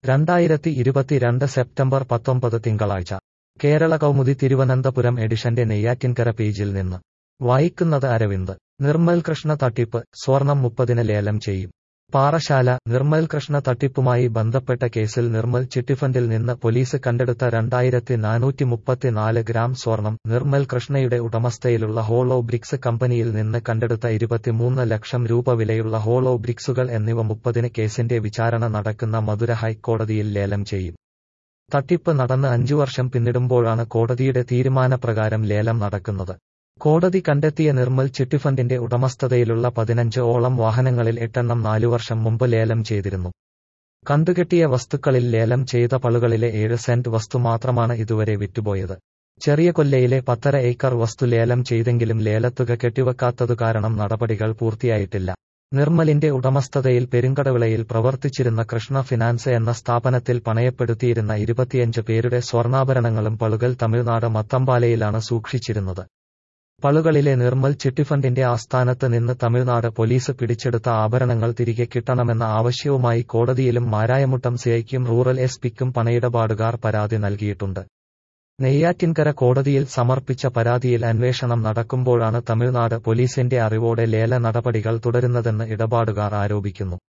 രണ്ടായിരത്തി ഇരുപത്തിരണ്ട് സെപ്റ്റംബർ പത്തൊമ്പത് തിങ്കളാഴ്ച കേരള കൗമുദി തിരുവനന്തപുരം എഡിഷന്റെ നെയ്യാറ്റിൻകര പേജിൽ നിന്ന് വായിക്കുന്നത് അരവിന്ദ് നിർമ്മൽ കൃഷ്ണ തട്ടിപ്പ് സ്വർണം മുപ്പതിന് ലേലം ചെയ്യും പാറശാല നിർമ്മൽ കൃഷ്ണ തട്ടിപ്പുമായി ബന്ധപ്പെട്ട കേസിൽ നിർമ്മൽ ചിട്ടിഫണ്ടിൽ നിന്ന് പോലീസ് കണ്ടെടുത്ത രണ്ടായിരത്തി നാനൂറ്റി മുപ്പത്തിനാല് ഗ്രാം സ്വർണം നിർമ്മൽ കൃഷ്ണയുടെ ഉടമസ്ഥയിലുള്ള ഹോളോ ബ്രിക്സ് കമ്പനിയിൽ നിന്ന് കണ്ടെടുത്ത ഇരുപത്തിമൂന്ന് ലക്ഷം രൂപ വിലയുള്ള ഹോളോ ബ്രിക്സുകൾ എന്നിവ മുപ്പതിന് കേസിന്റെ വിചാരണ നടക്കുന്ന മധുര ഹൈക്കോടതിയിൽ ലേലം ചെയ്യും തട്ടിപ്പ് നടന്ന് അഞ്ചു വർഷം പിന്നിടുമ്പോഴാണ് കോടതിയുടെ തീരുമാനപ്രകാരം ലേലം നടക്കുന്നത് കോടതി കണ്ടെത്തിയ നിർമ്മൽ ചിട്ടിഫണ്ടിന്റെ ഉടമസ്ഥതയിലുള്ള പതിനഞ്ച് ഓളം വാഹനങ്ങളിൽ എട്ടെണ്ണം നാലു വർഷം മുമ്പ് ലേലം ചെയ്തിരുന്നു കണ്ടുകെട്ടിയ വസ്തുക്കളിൽ ലേലം ചെയ്ത പളുകളിലെ ഏഴ് സെന്റ് വസ്തു മാത്രമാണ് ഇതുവരെ വിറ്റുപോയത് ചെറിയ കൊല്ലയിലെ പത്തര ഏക്കർ വസ്തു ലേലം ചെയ്തെങ്കിലും ലേലത്തുക കെട്ടിവെക്കാത്തതു കാരണം നടപടികൾ പൂർത്തിയായിട്ടില്ല നിർമ്മലിന്റെ ഉടമസ്ഥതയിൽ പെരുങ്കടവിളയിൽ പ്രവർത്തിച്ചിരുന്ന കൃഷ്ണ ഫിനാൻസ് എന്ന സ്ഥാപനത്തിൽ പണയപ്പെടുത്തിയിരുന്ന ഇരുപത്തിയഞ്ച് പേരുടെ സ്വർണ്ണാഭരണങ്ങളും പളുകൾ തമിഴ്നാട് മത്തമ്പാലയിലാണ് സൂക്ഷിച്ചിരുന്നത് പളുകളിലെ നിർമ്മൽ ചിട്ടിഫണ്ടിന്റെ ആസ്ഥാനത്ത് നിന്ന് തമിഴ്നാട് പോലീസ് പിടിച്ചെടുത്ത ആഭരണങ്ങൾ തിരികെ കിട്ടണമെന്ന ആവശ്യവുമായി കോടതിയിലും മാരായമുട്ടം സിഐക്കും റൂറൽ എസ് പിക്കും പണയിടപാടുകാർ പരാതി നൽകിയിട്ടുണ്ട് നെയ്യാറ്റിൻകര കോടതിയിൽ സമർപ്പിച്ച പരാതിയിൽ അന്വേഷണം നടക്കുമ്പോഴാണ് തമിഴ്നാട് പോലീസിന്റെ അറിവോടെ ലേല നടപടികൾ തുടരുന്നതെന്ന് ഇടപാടുകാർ ആരോപിക്കുന്നു